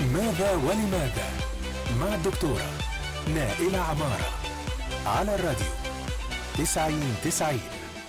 ماذا ولماذا مع الدكتورة نائلة عمارة على الراديو تسعين تسعين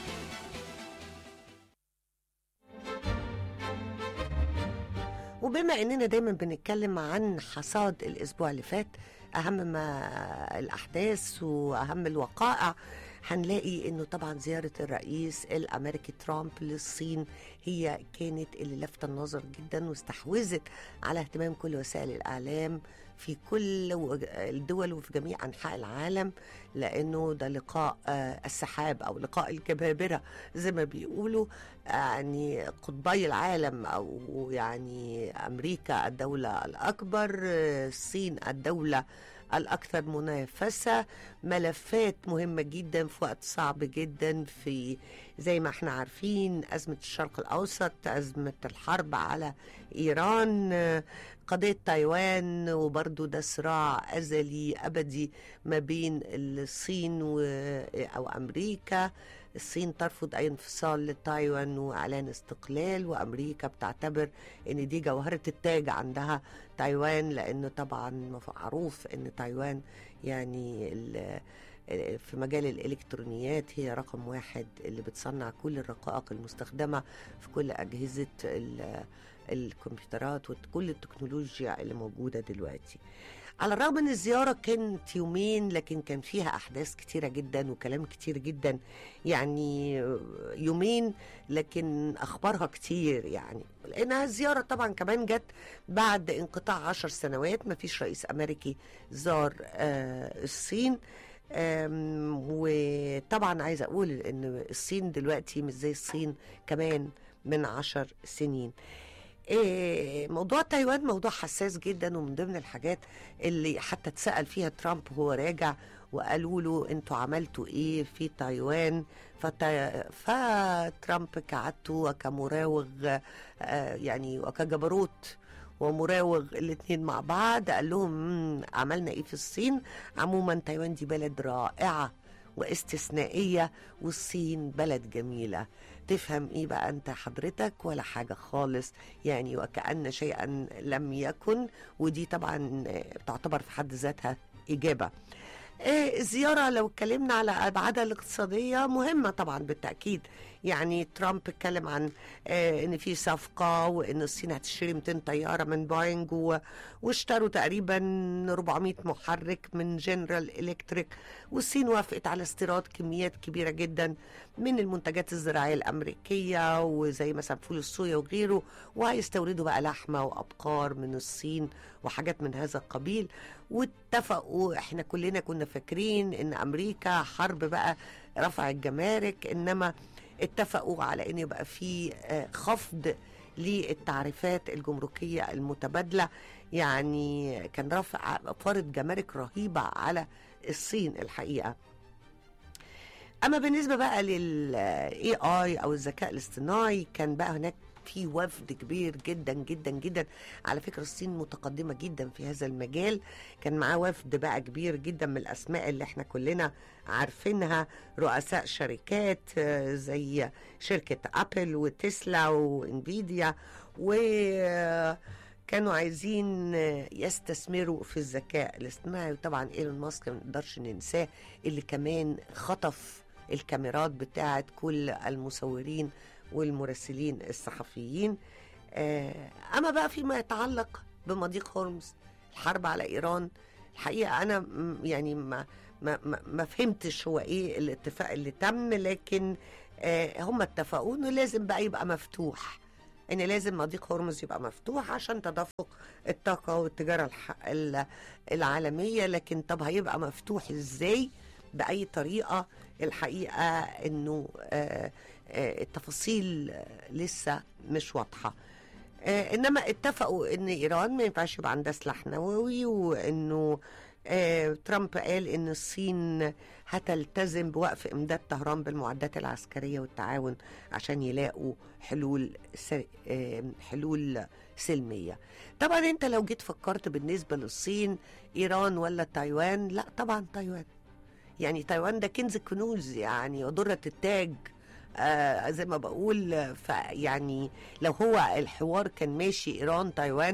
وبما اننا دايما بنتكلم عن حصاد الاسبوع اللي فات اهم ما الاحداث واهم الوقائع هنلاقي انه طبعا زياره الرئيس الامريكي ترامب للصين هي كانت اللي لفت النظر جدا واستحوذت على اهتمام كل وسائل الاعلام في كل وج- الدول وفي جميع انحاء العالم لانه ده لقاء آه، السحاب او لقاء الجبابره زي ما بيقولوا يعني قطبي العالم او يعني امريكا الدوله الاكبر آه، الصين الدوله الاكثر منافسه ملفات مهمه جدا في وقت صعب جدا في زي ما احنا عارفين ازمه الشرق الاوسط ازمه الحرب على ايران آه، قضيه تايوان وبرضو ده صراع ازلي ابدي ما بين الصين و... او امريكا الصين ترفض اي انفصال لتايوان واعلان استقلال وامريكا بتعتبر ان دي جوهره التاج عندها تايوان لانه طبعا معروف ان تايوان يعني ال- في مجال الالكترونيات هي رقم واحد اللي بتصنع كل الرقائق المستخدمه في كل اجهزه ال- الكمبيوترات وكل التكنولوجيا اللي موجوده دلوقتي على الرغم من الزياره كانت يومين لكن كان فيها احداث كتيره جدا وكلام كتير جدا يعني يومين لكن اخبارها كتير يعني لانها الزياره طبعا كمان جت بعد انقطاع عشر سنوات ما فيش رئيس امريكي زار آه الصين آم، وطبعا عايزه اقول ان الصين دلوقتي مش زي الصين كمان من عشر سنين إيه، موضوع تايوان موضوع حساس جدا ومن ضمن الحاجات اللي حتى اتسأل فيها ترامب وهو راجع وقالوا له انتوا عملتوا ايه في تايوان فتا... فترامب كعادته وكمراوغ آه، يعني وكجبروت ومراوغ الاثنين مع بعض قال لهم "مم، عملنا ايه في الصين عموما تايوان دي بلد رائعه واستثنائيه والصين بلد جميله تفهم ايه بقى انت حضرتك ولا حاجه خالص يعني وكأن شيئا لم يكن ودي طبعا تعتبر في حد ذاتها اجابه آه، الزيارة لو اتكلمنا على أبعادها الاقتصادية مهمة طبعا بالتأكيد يعني ترامب اتكلم عن آه، إن في صفقة وإن الصين هتشتري 200 طيارة من بوينج و- واشتروا تقريبا 400 محرك من جنرال إلكتريك والصين وافقت على استيراد كميات كبيرة جدا من المنتجات الزراعية الأمريكية وزي مثلا فول الصويا وغيره وهيستوردوا بقى لحمة وأبقار من الصين وحاجات من هذا القبيل واتفقوا احنا كلنا كنا فاكرين ان امريكا حرب بقى رفع الجمارك انما اتفقوا على ان يبقى في آه، خفض للتعريفات الجمركية المتبادلة يعني كان رفع فرض جمارك رهيبة على الصين الحقيقة اما بالنسبه بقى للاي اي او الذكاء الاصطناعي كان بقى هناك في وفد كبير جدا جدا جدا على فكره الصين متقدمه جدا في هذا المجال كان معاه وفد بقى كبير جدا من الاسماء اللي احنا كلنا عارفينها رؤساء شركات آه، زي شركه ابل وتسلا وانفيديا و كانوا عايزين يستثمروا في الذكاء الاصطناعي وطبعا ايلون ماسك ما نقدرش ننساه اللي كمان خطف الكاميرات بتاعت كل المصورين والمراسلين الصحفيين آه، اما بقى فيما يتعلق بمضيق هورمز الحرب على ايران الحقيقه انا م- يعني ما ما ما, ما فهمتش هو ايه الاتفاق اللي تم لكن آه، هم اتفقوا انه لازم بقى يبقى مفتوح ان لازم مضيق هرمز يبقى مفتوح عشان تدفق الطاقه والتجاره الح- ال- العالميه لكن طب هيبقى مفتوح ازاي باي طريقه الحقيقه انه آه، آه، التفاصيل آه، لسه مش واضحه آه، انما اتفقوا ان ايران ما ينفعش يبقى عندها سلاح نووي وانه آه، ترامب قال ان الصين هتلتزم بوقف امداد طهران بالمعدات العسكريه والتعاون عشان يلاقوا حلول س... آه، حلول سلميه. طبعا انت لو جيت فكرت بالنسبه للصين ايران ولا تايوان لا طبعا تايوان. يعني تايوان ده كنز الكنوز يعني ودره التاج آه زي ما بقول فيعني لو هو الحوار كان ماشي ايران تايوان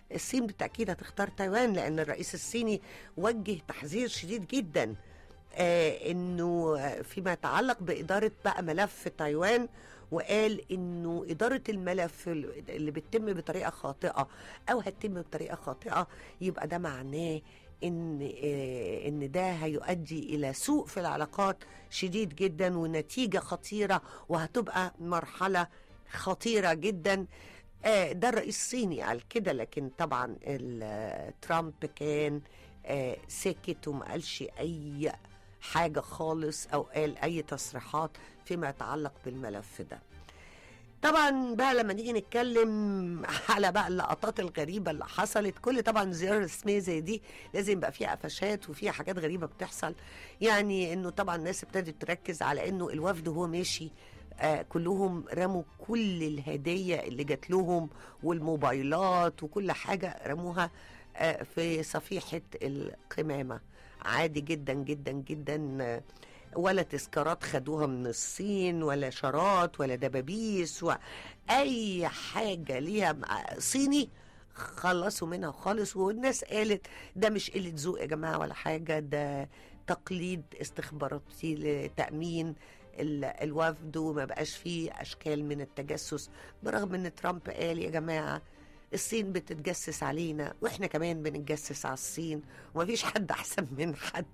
الصين بالتاكيد هتختار تايوان لان الرئيس الصيني وجه تحذير شديد جدا آه انه فيما يتعلق باداره بقى ملف تايوان وقال انه اداره الملف اللي بتتم بطريقه خاطئه او هتتم بطريقه خاطئه يبقى ده معناه ان آه ان ده هيؤدي الى سوء في العلاقات شديد جدا ونتيجه خطيره وهتبقى مرحله خطيره جدا آه ده الرئيس الصيني قال كده لكن طبعا ترامب كان آه سكت وما قالش اي حاجه خالص او قال اي تصريحات فيما يتعلق بالملف ده طبعا بقى لما نيجي نتكلم على بقى اللقطات الغريبه اللي حصلت كل طبعا زياره رسميه زي دي لازم يبقى فيها قفشات وفيها حاجات غريبه بتحصل يعني انه طبعا الناس ابتدت تركز على انه الوفد وهو ماشي آه كلهم رموا كل الهدايا اللي جات لهم والموبايلات وكل حاجه رموها آه في صفيحه القمامه عادي جدا جدا جدا آه ولا تذكارات خدوها من الصين ولا شارات ولا دبابيس واي حاجه ليها صيني خلصوا منها خالص والناس قالت ده مش قله ذوق يا جماعه ولا حاجه ده تقليد استخباراتي لتامين الوفد وما بقاش فيه اشكال من التجسس برغم ان ترامب قال يا جماعه الصين بتتجسس علينا واحنا كمان بنتجسس على الصين ومفيش حد احسن من حد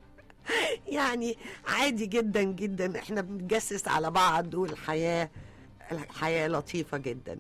يعني عادي جدا جدا احنا بنتجسس على بعض والحياة الحياة لطيفة جدا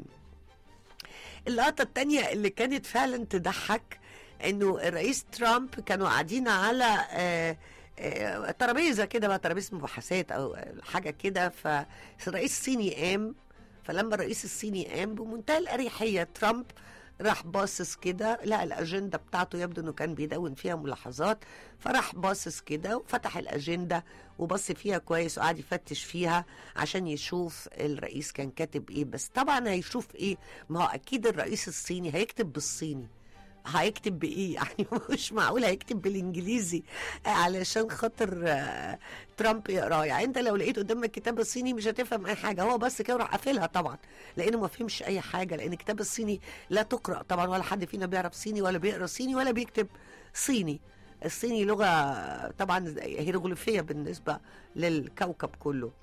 اللقطة التانية اللي كانت فعلا تضحك انه الرئيس ترامب كانوا قاعدين على آه آه ترابيزة كده بقى ترابيزة مباحثات او حاجة كده فالرئيس الصيني قام فلما الرئيس الصيني قام بمنتهى الأريحية ترامب راح باصص كده لقى الاجنده بتاعته يبدو انه كان بيدون فيها ملاحظات فراح باصص كده وفتح الاجنده وبص فيها كويس وقعد يفتش فيها عشان يشوف الرئيس كان كاتب ايه بس طبعا هيشوف ايه ما هو اكيد الرئيس الصيني هيكتب بالصيني هيكتب بايه يعني مش معقول هيكتب بالانجليزي علشان خاطر ترامب يقراه يعني انت لو لقيت قدامك كتاب الصيني مش هتفهم اي حاجه هو بس كده راح قافلها طبعا لانه ما فهمش اي حاجه لان الكتاب الصيني لا تقرا طبعا ولا حد فينا بيعرف صيني ولا بيقرا صيني ولا بيكتب صيني الصيني لغه طبعا هيروغليفيه بالنسبه للكوكب كله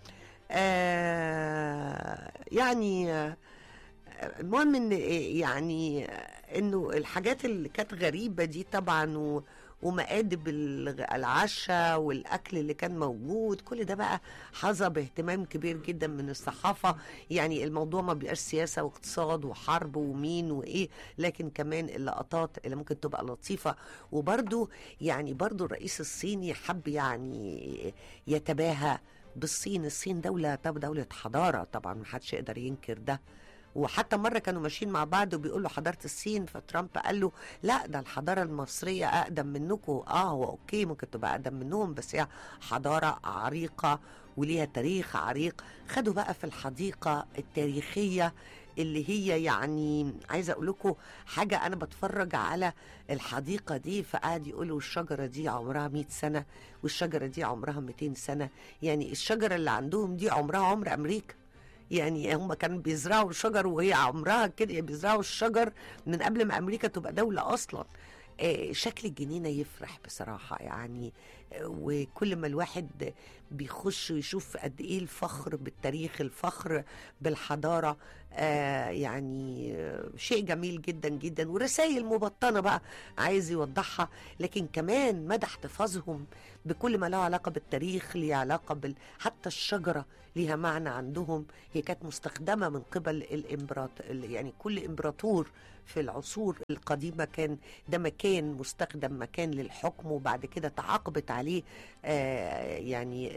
آه يعني آه المهم ان يعني انه الحاجات اللي كانت غريبه دي طبعا و ومآدب العشاء والأكل اللي كان موجود كل ده بقى حظى باهتمام كبير جدا من الصحافة يعني الموضوع ما بيبقاش سياسة واقتصاد وحرب ومين وإيه لكن كمان اللقطات اللي ممكن تبقى لطيفة وبرده يعني برده الرئيس الصيني حب يعني يتباهى بالصين الصين دولة طب دولة حضارة طبعا محدش يقدر ينكر ده وحتى مرة كانوا ماشيين مع بعض وبيقول له حضارة الصين فترامب قال له لا ده الحضارة المصرية أقدم منكم اه هو أوكي ممكن تبقى أقدم منهم بس هي حضارة عريقة وليها تاريخ عريق خدوا بقى في الحديقة التاريخية اللي هي يعني عايزه اقول لكم حاجه انا بتفرج على الحديقه دي فقعد يقولوا الشجره دي عمرها 100 سنه والشجره دي عمرها 200 سنه يعني الشجره اللي عندهم دي عمرها عمر امريكا يعني هم كانوا بيزرعوا الشجر وهي عمرها كده بيزرعوا الشجر من قبل ما امريكا تبقى دوله اصلا آه شكل الجنينه يفرح بصراحه يعني آه وكل ما الواحد بيخش ويشوف قد ايه الفخر بالتاريخ الفخر بالحضاره آه يعني شيء جميل جدا جدا ورسائل مبطنه بقى عايز يوضحها لكن كمان مدى احتفاظهم بكل ما له علاقه بالتاريخ ليه علاقه بال حتى الشجره ليها معنى عندهم هي كانت مستخدمه من قبل الامبراط يعني كل امبراطور في العصور القديمه كان ده مكان مستخدم مكان للحكم وبعد كده تعاقبت عليه آه يعني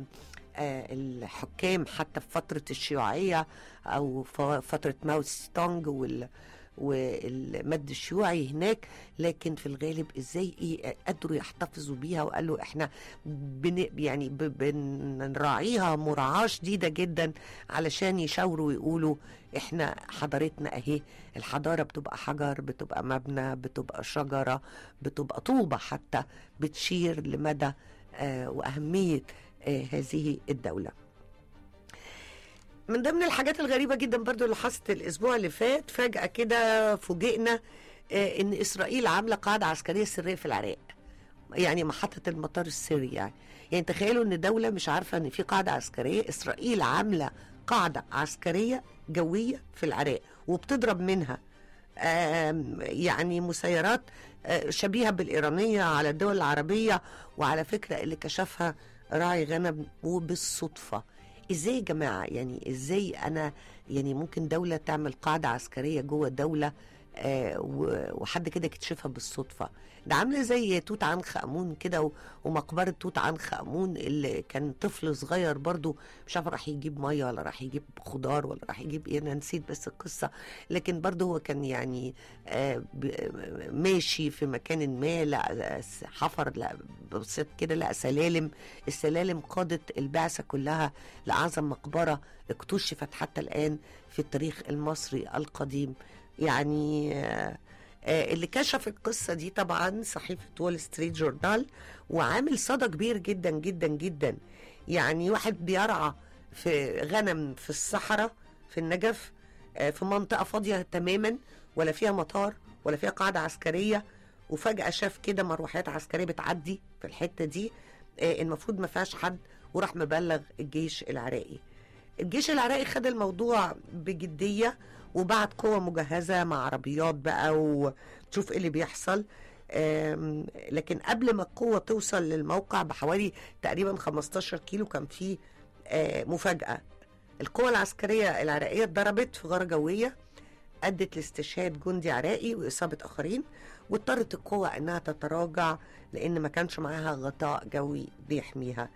الحكام حتى في فتره الشيوعيه او فتره ماو ستونج وال والمد الشيوعي هناك لكن في الغالب ازاي ايه قدروا يحتفظوا بيها وقالوا احنا بن يعني بنراعيها مراعاه شديده جدا علشان يشاوروا ويقولوا احنا حضارتنا اهي الحضاره بتبقى حجر بتبقى مبنى بتبقى شجره بتبقى طوبه حتى بتشير لمدى آه واهميه آه هذه الدوله من ضمن الحاجات الغريبه جدا برضو اللي حصلت الاسبوع اللي فات فجاه كده فوجئنا آه، ان اسرائيل عامله قاعده عسكريه سريه في العراق يعني محطه المطار السري يعني يعني تخيلوا ان دوله مش عارفه ان في قاعده عسكريه اسرائيل عامله قاعده عسكريه جويه في العراق وبتضرب منها آم، يعني مسيرات آه، شبيهه بالايرانيه على الدول العربيه وعلى فكره اللي كشفها راعي غنم وبالصدفه ازاي يا جماعه يعني ازاي انا يعني ممكن دوله تعمل قاعده عسكريه جوه دوله آه، و- وحد كده يكتشفها بالصدفه ده عامله زي توت عنخ امون كده و- ومقبره توت عنخ امون اللي كان طفل صغير برضو مش عارف راح يجيب ميه ولا راح يجيب خضار ولا راح يجيب ايه انا نسيت بس القصه لكن برضو هو كان يعني آه، ب- ماشي في مكان ما لا حفر لا بصيت كده لقى سلالم السلالم قادت البعثه كلها لاعظم مقبره اكتشفت حتى الان في التاريخ المصري القديم يعني آه، آه، اللي كشف القصة دي طبعا صحيفة وول ستريت جورنال وعامل صدى كبير جدا جدا جدا يعني واحد بيرعى في غنم في الصحراء في النجف آه، في منطقة فاضية تماما ولا فيها مطار ولا فيها قاعدة عسكرية وفجأة شاف كده مروحات عسكرية بتعدي في الحتة دي آه، المفروض ما فيهاش حد وراح مبلغ الجيش العراقي الجيش العراقي خد الموضوع بجدية وبعت قوة مجهزة مع عربيات بقى وتشوف ايه اللي بيحصل آم، لكن قبل ما القوة توصل للموقع بحوالي تقريبا 15 كيلو كان في آه، مفاجأة القوة العسكرية العراقية اتضربت في غارة جوية أدت لاستشهاد جندي عراقي وإصابة آخرين واضطرت القوة إنها تتراجع لأن ما كانش معاها غطاء جوي بيحميها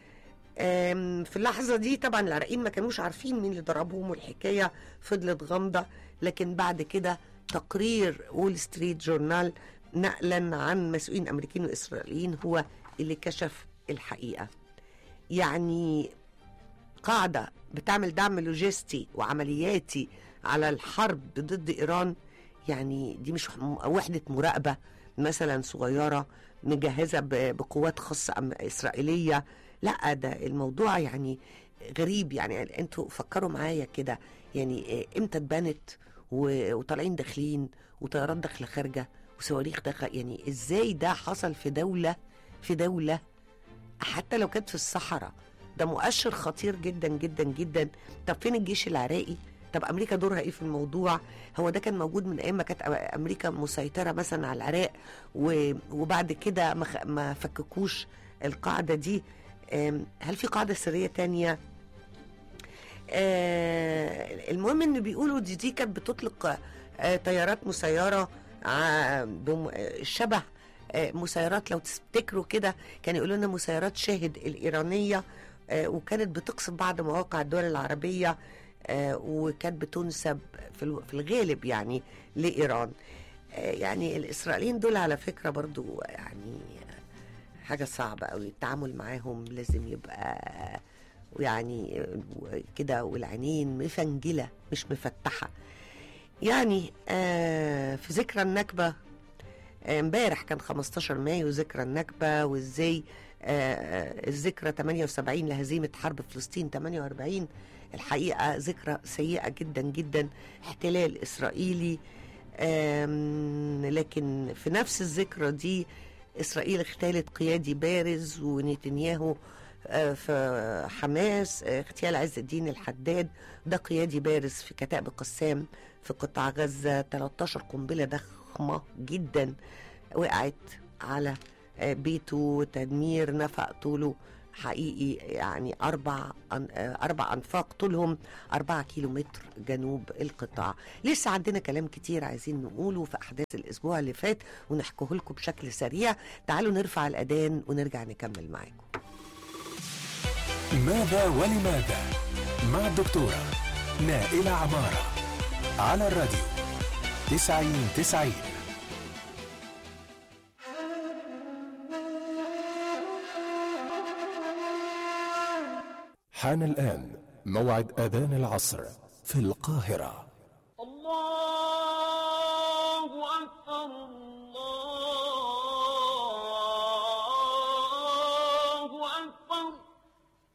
آم، في اللحظة دي طبعا العراقيين ما كانوش عارفين مين اللي ضربهم والحكاية فضلت غامضة لكن بعد كده تقرير وول ستريت جورنال نقلا عن مسؤولين أمريكيين وإسرائيليين هو اللي كشف الحقيقة يعني قاعدة بتعمل دعم لوجستي وعملياتي على الحرب ضد إيران يعني دي مش م- وحدة مراقبة مثلا صغيرة مجهزة ب- بقوات خاصة أم- إسرائيلية لا ده الموضوع يعني غريب يعني انتوا فكروا معايا كده يعني آه، امتى اتبنت و- وطالعين داخلين وطيارات داخله خارجه وصواريخ داخله يعني ازاي ده حصل في دوله في دوله حتى لو كانت في الصحراء ده مؤشر خطير جدا جدا جدا طب فين الجيش العراقي طب امريكا دورها ايه في الموضوع هو ده كان موجود من ايام ما كانت امريكا مسيطره مثلا على العراق و- وبعد كده ما خ- ما فككوش القاعده دي آم، هل في قاعده سريه تانية آه، المهم ان بيقولوا دي دي كانت بتطلق آه، طيارات مسيره ع- بم- آه، شبه آه، مسيرات لو تفتكروا كده كانوا يقولوا لنا مسيرات شاهد الايرانيه آه، وكانت بتقصف بعض مواقع الدول العربيه آه، وكانت بتنسب في الو- في الغالب يعني لايران آه، يعني الاسرائيليين دول على فكره برضو يعني حاجه صعبه قوي التعامل معاهم لازم يبقى يعني كده والعينين مفنجله مش مفتحه يعني آه في ذكرى النكبه آه، امبارح كان 15 مايو ذكرى النكبه وازاي آه، آه، الذكرى 78 لهزيمه حرب فلسطين 48 الحقيقه ذكرى سيئه جدا جدا احتلال اسرائيلي آم، لكن في نفس الذكرى دي اسرائيل اغتالت قيادي بارز ونتنياهو آه، في حماس آه، اغتيال عز الدين الحداد ده قيادي بارز في كتائب قسام في قطاع غزة 13 قنبلة ضخمة جدا وقعت على آه، بيته تدمير نفق طوله حقيقي يعني أربع أن- آه، أربع أنفاق طولهم أربعة كيلو متر جنوب القطاع لسه عندنا كلام كتير عايزين نقوله في أحداث الأسبوع اللي فات ونحكيه لكم بشكل سريع تعالوا نرفع الأذان ونرجع نكمل معاكم ماذا ولماذا مع الدكتورة نائلة عمارة على الراديو تسعين تسعين حان الآن موعد أذان العصر في القاهرة الله أكبر